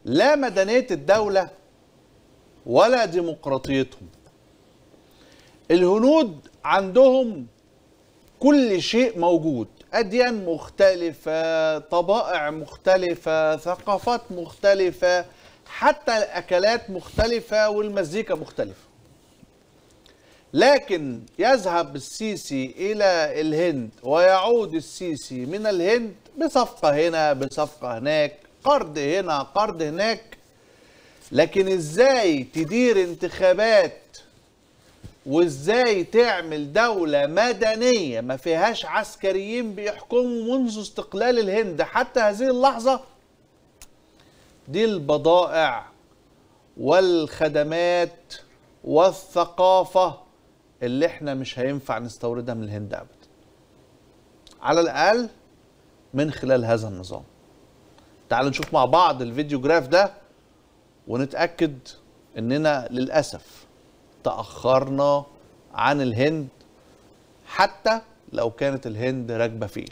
لا مدنيه الدوله ولا ديمقراطيتهم الهنود عندهم كل شيء موجود أديان مختلفة طبائع مختلفة ثقافات مختلفة حتى الأكلات مختلفة والمزيكا مختلفة لكن يذهب السيسي إلى الهند ويعود السيسي من الهند بصفقة هنا بصفقة هناك قرض هنا قرض هناك لكن ازاي تدير انتخابات وازاي تعمل دولة مدنية ما فيهاش عسكريين بيحكموا منذ استقلال الهند حتى هذه اللحظة دي البضائع والخدمات والثقافة اللي احنا مش هينفع نستوردها من الهند ابدا على الاقل من خلال هذا النظام تعالوا نشوف مع بعض الفيديو جراف ده ونتأكد اننا للأسف تأخرنا عن الهند حتى لو كانت الهند راكبة فيل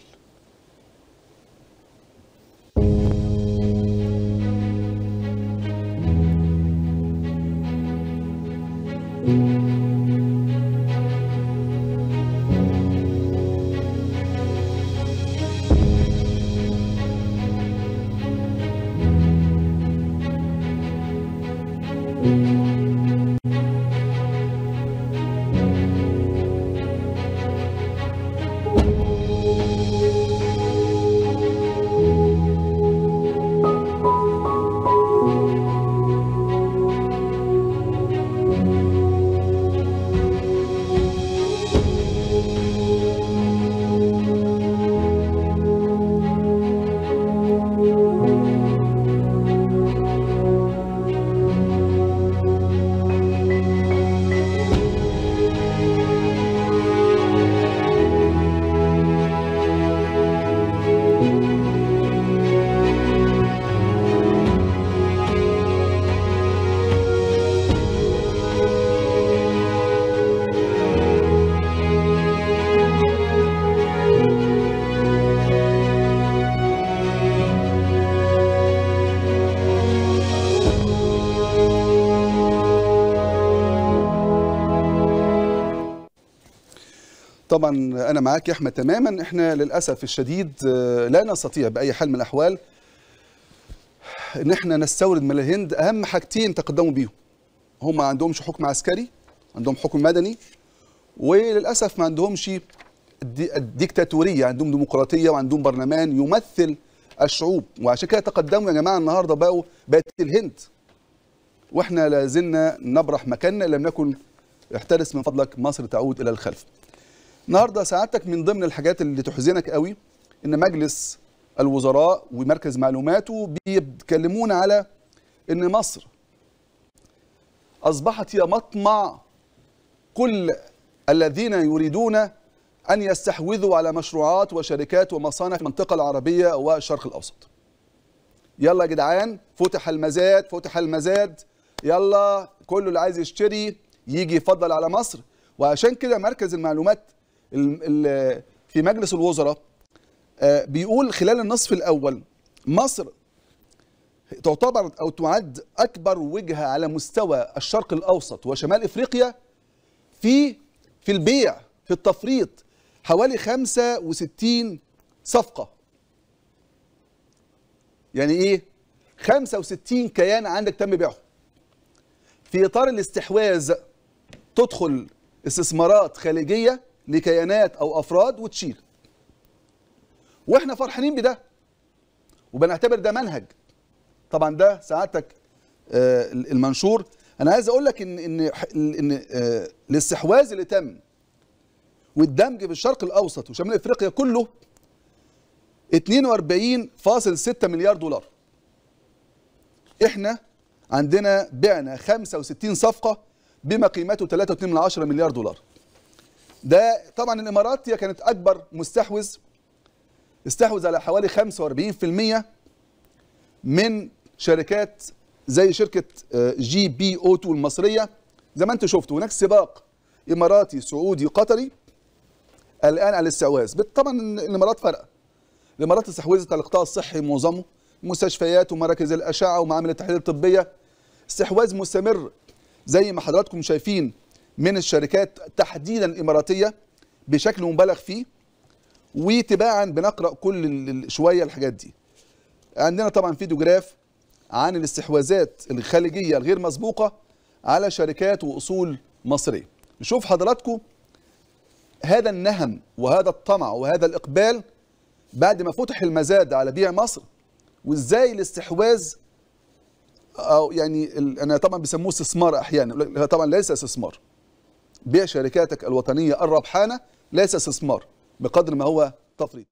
طبعا انا معاك يا احمد تماما احنا للاسف الشديد آه، لا نستطيع باي حال من الاحوال ان احنا نستورد من الهند اهم حاجتين تقدموا بيهم هم ما عندهمش حكم عسكري عندهم حكم مدني وللاسف ما عندهمش الدي- الديكتاتوريه عندهم ديمقراطيه وعندهم برلمان يمثل الشعوب وعشان كده تقدموا يا جماعه النهارده بقوا بقت الهند واحنا لازلنا نبرح مكاننا إن لم نكن احترس من فضلك مصر تعود الى الخلف النهارده سعادتك من ضمن الحاجات اللي تحزنك قوي ان مجلس الوزراء ومركز معلوماته بيتكلمون على ان مصر اصبحت هي مطمع كل الذين يريدون ان يستحوذوا على مشروعات وشركات ومصانع في المنطقه العربيه والشرق الاوسط. يلا يا جدعان فتح المزاد فتح المزاد يلا كله اللي عايز يشتري يجي يفضل على مصر وعشان كده مركز المعلومات ال- ال- في مجلس الوزراء آه، بيقول خلال النصف الاول مصر تعتبر او تعد اكبر وجهه على مستوى الشرق الاوسط وشمال افريقيا في في البيع في التفريط حوالي 65 صفقه يعني ايه 65 كيان عندك تم بيعهم في اطار الاستحواذ تدخل استثمارات خارجيه لكيانات او افراد وتشيل واحنا فرحانين بده وبنعتبر ده منهج طبعا ده سعادتك آه، المنشور انا عايز اقول لك ان ان ان آه، الاستحواذ اللي تم والدمج في الشرق الاوسط وشمال افريقيا كله 42.6 مليار دولار احنا عندنا بعنا 65 صفقه بما قيمته 3.2 مليار دولار ده طبعا الامارات هي كانت اكبر مستحوذ استحوذ على حوالي 45% من شركات زي شركه آه، جي بي او 2 المصريه زي ما انتم شفتوا هناك سباق اماراتي سعودي قطري الان على الاستحواذ بت- طبعا الامارات فرق الامارات استحوذت على القطاع الصحي معظمه مستشفيات ومراكز الاشعه ومعامل التحاليل الطبيه استحواذ مستمر زي ما حضراتكم شايفين من الشركات تحديدا الاماراتيه بشكل مبالغ فيه وتباعا بنقرا كل ال- ال- شويه الحاجات دي عندنا طبعا فيديو جراف عن الاستحواذات الخارجيه الغير مسبوقه على شركات واصول مصريه نشوف حضراتكم هذا النهم وهذا الطمع وهذا الاقبال بعد ما فتح المزاد على بيع مصر وازاي الاستحواذ او يعني ال- انا طبعا بيسموه استثمار احيانا لا، طبعا ليس استثمار بيع شركاتك الوطنيه الربحانه ليس استثمار بقدر ما هو تفريط